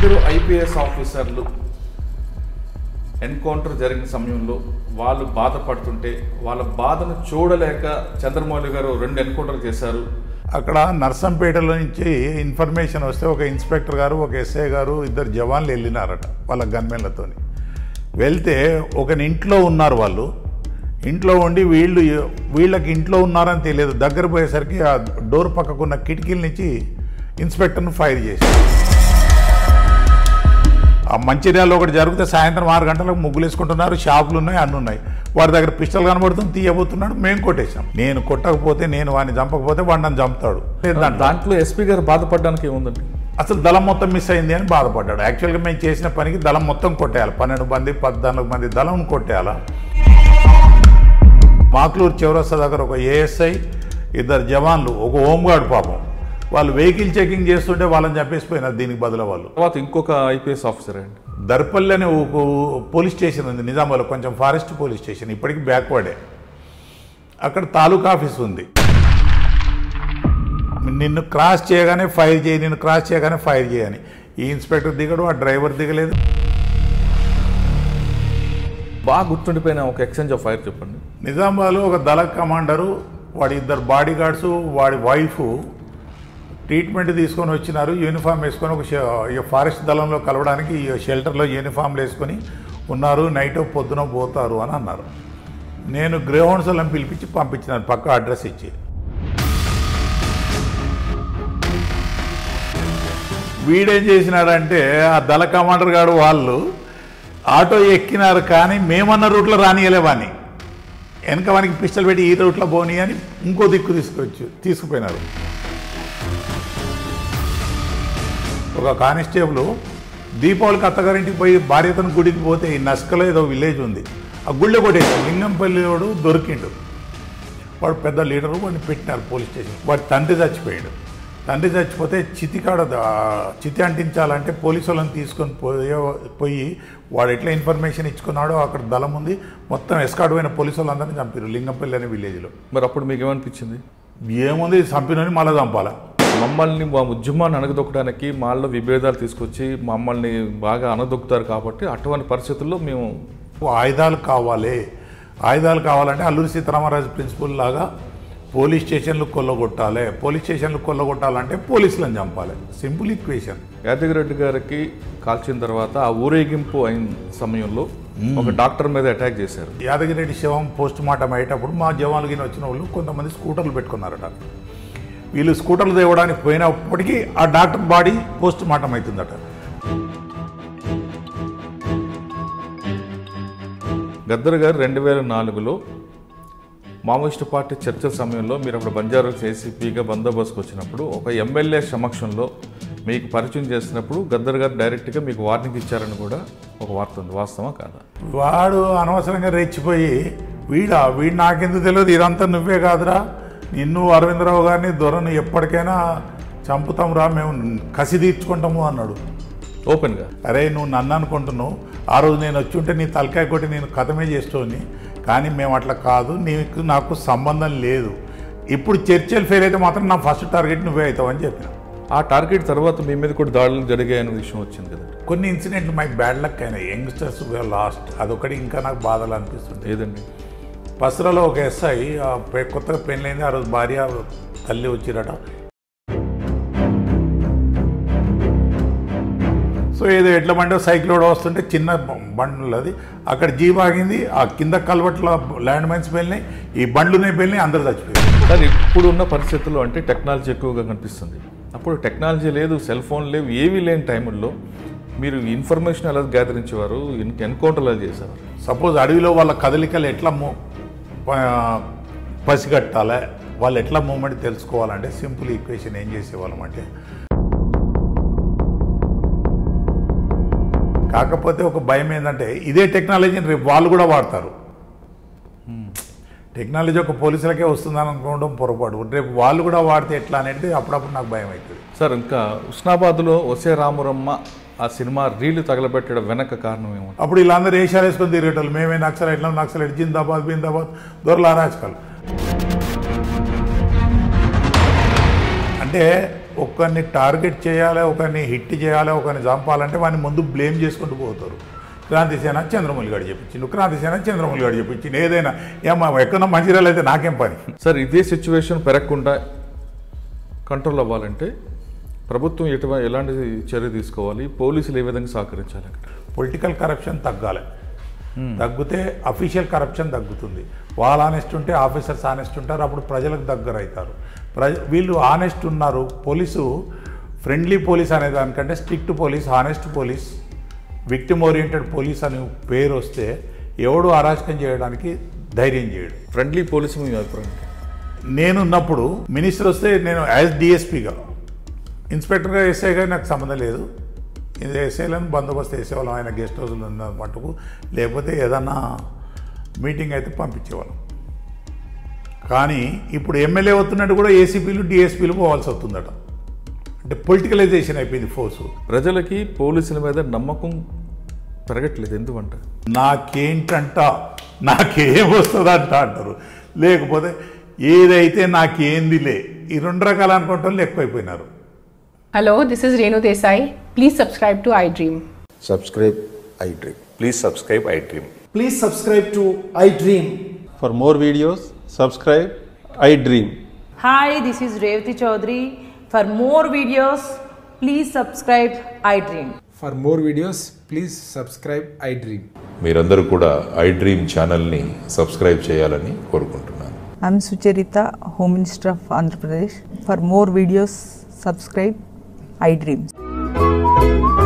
ఇద్దరు ఐపీఎస్ ఆఫీసర్లు ఎన్కౌంటర్ జరిగిన సమయంలో వాళ్ళు బాధపడుతుంటే వాళ్ళ బాధను చూడలేక చంద్రమౌళి గారు రెండు ఎన్కౌంటర్ చేశారు అక్కడ నర్సంపేటలో నుంచి ఇన్ఫర్మేషన్ వస్తే ఒక ఇన్స్పెక్టర్ గారు ఒక ఎస్ఐ గారు ఇద్దరు జవాన్లు వెళ్ళినారట వాళ్ళ గన్మెన్లతో వెళ్తే ఒక ఇంట్లో ఉన్నారు వాళ్ళు ఇంట్లో ఉండి వీళ్ళు వీళ్ళకి ఇంట్లో ఉన్నారని తెలియదు దగ్గర పోయేసరికి ఆ డోర్ పక్కకున్న కిటికీల నుంచి ఇన్స్పెక్టర్ను ఫైర్ చేశారు ఆ మంచిర్యాలలో ఒకటి జరిగితే సాయంత్రం ఆరు గంటలకు ముగ్గులు వేసుకుంటున్నారు షాపులు ఉన్నాయి అన్నీ ఉన్నాయి వాడి దగ్గర పిస్టల్ కనబడుతుంది తీయబోతున్నాడు మేము కొట్టేశాం నేను కొట్టకపోతే నేను వాడిని చంపకపోతే వాడు నన్ను చంపుతాడు లేదు దాంట్లో. దాంట్లో ఎస్పీ గారు బాధపడడానికి ఏముందండి అసలు దళం మొత్తం మిస్ అయింది అని బాధపడ్డాడు యాక్చువల్గా మేము చేసిన పనికి దళం మొత్తం కొట్టేయాలి పన్నెండు మంది పద్నాలుగు మంది దళం కొట్టేయాలా మాక్లూరు చౌరస్తా దగ్గర ఒక ఏఎస్ఐ ఇద్దరు జవాన్లు ఒక హోంగార్డ్ పాపం వాళ్ళు వెహికల్ చెకింగ్ చేస్తుంటే వాళ్ళని చంపేసిపోయినారు దీనికి బదులు వాళ్ళు తర్వాత ఇంకొక ఐపీఎస్ ఆఫీసర్ అండి దర్పల్లి అనే ఒక పోలీస్ స్టేషన్ ఉంది నిజామాబాద్లో కొంచెం ఫారెస్ట్ పోలీస్ స్టేషన్ ఇప్పటికీ బ్యాక్వర్డే అక్కడ తాలూకా ఆఫీస్ ఉంది నిన్ను క్రాస్ చేయగానే ఫైర్ చేయి నిన్ను క్రాస్ చేయగానే ఫైర్ చేయని ఈ ఇన్స్పెక్టర్ దిగడు ఆ డ్రైవర్ దిగలేదు బాగా గుర్తుండిపోయిన ఒక ఎక్స్చేంజ్ ఆఫ్ ఫైర్ చెప్పండి నిజామాబాద్లో ఒక దళ కమాండరు వాడి ఇద్దరు బాడీ గార్డ్స్ వాడి వైఫ్ ట్రీట్మెంట్ తీసుకొని వచ్చినారు యూనిఫామ్ వేసుకొని ఒక షె- ఈ ఫారెస్ట్ దళంలో కలవడానికి ఈ షెల్టర్లో యూనిఫామ్లు వేసుకొని ఉన్నారు నైట్ పొద్దున పోతారు అని అన్నారు నేను గ్రేహౌండ్స్ వాళ్ళని పిలిపించి పంపించినాను పక్క అడ్రస్ ఇచ్చి వీడేం చేసినాడంటే ఆ దళ కమాండర్ గారు వాళ్ళు ఆటో ఎక్కినారు కానీ మేమన్న రూట్లో రానియలే వాని వెనక వానికి పిస్టల్ పెట్టి ఈ రూట్లో పోనీ అని ఇంకో దిక్కు తీసుకొచ్చు తీసుకుపోయినారు ఒక కానిస్టేబుల్ దీపావళికి అత్తగారింటికి పోయి భార్యతను గుడికి పోతే ఈ నస్కలో ఏదో విలేజ్ ఉంది ఆ గుళ్ళో కొట్టేసాడు లింగంపల్లి వాడు దొరికిండు వాడు పెద్ద లీడరు వాడిని పెట్టినారు పోలీస్ స్టేషన్ వాడి తండ్రి చచ్చిపోయాడు తండ్రి చచ్చిపోతే చితికాడ ద- చితి అంటించాలంటే పోలీసు వాళ్ళని తీసుకొని పోయే పోయి వాడు ఎట్లా ఇన్ఫర్మేషన్ ఇచ్చుకున్నాడో అక్కడ దళం ఉంది మొత్తం ఎస్కాడ్ పోయిన పోలీసు వాళ్ళందరినీ చంపారు లింగంపల్లి అనే విలేజ్లో మరి అప్పుడు మీకు ఏమనిపించింది ఏముంది చంపినని మళ్ళీ చంపాలా మమ్మల్ని మా ఉద్యమాన్ని అణగదొక్కడానికి మాల్లో విభేదాలు తీసుకొచ్చి మమ్మల్ని బాగా అణగదొక్కుతారు కాబట్టి అటువంటి పరిస్థితుల్లో మేము ఆయుధాలు కావాలి ఆయుధాలు కావాలంటే అల్లూరి సీతారామరాజు ప్రిన్సిపల్ లాగా పోలీస్ స్టేషన్లు కొల్లగొట్టాలి పోలీస్ స్టేషన్లు కొల్లగొట్టాలంటే పోలీసులను చంపాలి సింపుల్ ఈక్వేషన్ యాదగిరెడ్డి గారికి కాల్చిన తర్వాత ఆ ఊరేగింపు అయిన సమయంలో ఒక డాక్టర్ మీద అటాక్ చేశారు యాదగిరెడ్డి శవం పోస్ట్ మార్టం అయ్యేటప్పుడు మా జవాన్లు గిన వచ్చిన వాళ్ళు కొంతమంది స్కూటర్లు పెట్టుకున్నారట వీళ్ళు స్కూటర్లు తేవడానికి పోయినప్పటికీ ఆ డాక్టర్ బాడీ పోస్ట్ మార్టం అవుతుందట గద్దర్ గారు రెండు వేల నాలుగులో మావోయిస్టు పార్టీ చర్చల సమయంలో మీరు అప్పుడు బంజారాస్ ఏసీపీగా బందోబస్తుకు వచ్చినప్పుడు ఒక ఎమ్మెల్యే సమక్షంలో మీకు పరిచయం చేసినప్పుడు గద్దర్ గారు డైరెక్ట్గా మీకు వార్నింగ్ ఇచ్చారని కూడా ఒక వార్త ఉంది వాస్తవా కాదా వాడు అనవసరంగా రెచ్చిపోయి వీడా వీడు నాకెందుకు తెలియదు ఇదంతా నువ్వే కాదురా నిన్ను అరవిందరావు గారిని దొరను ఎప్పటికైనా చంపుతాం రా మేము కసి తీర్చుకుంటాము అన్నాడు ఓపెన్గా అరే నువ్వు నన్ను అనుకుంటున్నావు ఆ రోజు నేను వచ్చి ఉంటే నీ తలకాయ కొట్టి నేను కథమే చేస్తోని కానీ మేము అట్లా కాదు నీకు నాకు సంబంధం లేదు ఇప్పుడు చర్చలు ఫెయిల్ అయితే మాత్రం నా ఫస్ట్ టార్గెట్ నువ్వే అవుతావు అని చెప్పిన ఆ టార్గెట్ తర్వాత మీ మీద కూడా దాడులు జరిగాయనే విషయం వచ్చింది కదా కొన్ని ఇన్సిడెంట్లు మై బ్యాడ్ లక్ అయినాయి యంగ్స్టర్స్ లాస్ట్ అదొకటి ఇంకా నాకు బాధలు అనిపిస్తుంది ఏదండి పసరలో ఒక ఎస్ఐ ఆ పె- కొత్తగా పెళ్ళైంది ఆ రోజు భార్య తల్లి వచ్చిరట సో ఏదో ఎట్ల బండి సైకిల్ కూడా వస్తుంటే చిన్న బండ్లు అది అక్కడ జీప్ ఆగింది ఆ కింద కల్వట్ల ల్యాండ్ మైన్స్ వెళ్ళినాయి ఈ బండ్లునే వెళ్ళినాయి అందరు చచ్చిపోయారు కానీ ఇప్పుడు ఉన్న పరిస్థితుల్లో అంటే టెక్నాలజీ ఎక్కువగా కనిపిస్తుంది అప్పుడు టెక్నాలజీ లేదు సెల్ ఫోన్ లేవు ఏవీ లేని టైంలో మీరు ఇన్ఫర్మేషన్ ఎలా గ్యాదరించేవారు ఎన్కౌంటర్ ఎలా చేసేవారు సపోజ్ అడవిలో వాళ్ళ కదలికలు ఎట్లా మూ ప- పసిగట్టాలి వాళ్ళు ఎట్లా మూమెంట్ తెలుసుకోవాలంటే సింపుల్ ఈక్వేషన్ ఏం చేసేవాళ్ళం అంటే కాకపోతే ఒక భయం ఏంటంటే ఇదే టెక్నాలజీని రేపు వాళ్ళు కూడా వాడతారు టెక్నాలజీ ఒక పోలీసులకే వస్తుందని అనుకోవడం పొరపాటు రేపు వాళ్ళు కూడా వాడితే ఎట్లా అనేది అప్పుడప్పుడు నాకు భయం అవుతుంది సార్ ఇంకా ఉస్నాబాద్లో వసే రామురమ్మ ఆ సినిమా రీలు తగలబెట్టడం వెనక కారణం ఏమో అప్పుడు వీళ్ళందరూ వేషాలు వేసుకొని తిరిగేటోళ్ళు మేమే నక్సలైట్లా నక్సలైట్ జిందాబాద్ బిందాబాద్ దొరల అరాచకాలు అంటే ఒకరిని టార్గెట్ చేయాలి ఒకరిని హిట్ చేయాలి ఒకరిని చంపాలంటే వాడిని ముందు బ్లేమ్ చేసుకుంటూ పోతారు క్రాంతి సేన చంద్రమౌళి గారు చెప్పించిండు క్రాంతి సేన చంద్రమౌళి గారు చెప్పించిండు ఏదైనా ఏమో ఎక్కడో మంచిర్యాల అయితే నాకేం పని సార్ ఇదే సిచ్యువేషన్ పెరగకుండా కంట్రోల్ అవ్వాలంటే ప్రభుత్వం ఎటువ ఎలాంటి చర్య తీసుకోవాలి పోలీసులు ఏ విధంగా సహకరించాలి అక్కడ పొలిటికల్ కరప్షన్ తగ్గాలి తగ్గితే అఫీషియల్ కరప్షన్ తగ్గుతుంది వాళ్ళు ఆనెస్ట్ ఉంటే ఆఫీసర్స్ ఆనెస్ట్ ఉంటారు అప్పుడు ప్రజలకు దగ్గర అవుతారు ప్రజ వీళ్ళు ఆనెస్ట్ ఉన్నారు పోలీసు ఫ్రెండ్లీ పోలీస్ అనే దానికంటే strict police honest police victim oriented police అనే పేరు వస్తే ఎవడు అరాచకం చేయడానికి ధైర్యం చేయడు ఫ్రెండ్లీ పోలీసు మీ అభిప్రాయం ఏంటి? నేనున్నప్పుడు మినిస్టర్ వస్తే నేను యాజ్ డిఎస్పీగా ఇన్స్పెక్టర్గా ఎస్ఐగా నాకు సంబంధం లేదు ఇది ఎస్ఐలను బందోబస్తు వేసేవాళ్ళం ఆయన గెస్ట్ హౌస్లో ఉన్న మటుకు లేకపోతే ఏదన్నా మీటింగ్ అయితే పంపించేవాళ్ళం కానీ ఇప్పుడు ఎమ్మెల్యే అవుతున్నట్టు కూడా ఏసీపీలు డిఎస్పీలు పోవాల్సి వస్తుందట అంటే పొలిటికలైజేషన్ అయిపోయింది ఫోర్సు ప్రజలకి పోలీసుల మీద నమ్మకం పెరగట్లేదు ఎందుకంట నాకేంటంట నాకేం వస్తుందంట అంటారు లేకపోతే ఏదైతే నాకేందిలే ఈ రెండు రకాలు అనుకుంటే వాళ్ళు ఎక్కువైపోయినారు Hello, this is Renu Desai. Please subscribe to iDream. subscribe iDream. Please subscribe iDream. Please subscribe to iDream. For more videos, subscribe I Dream. Hi, this is Revati Chaudhary. For more videos, please subscribe iDream. For more videos, please subscribe iDream. మీరందరూ కూడా iDream ఛానల్ని subscribe చేయాలని కోరుకుంటున్నాను I'm Sucharita, Home Minister of Andhra Pradesh. For more videos, subscribe iDreams.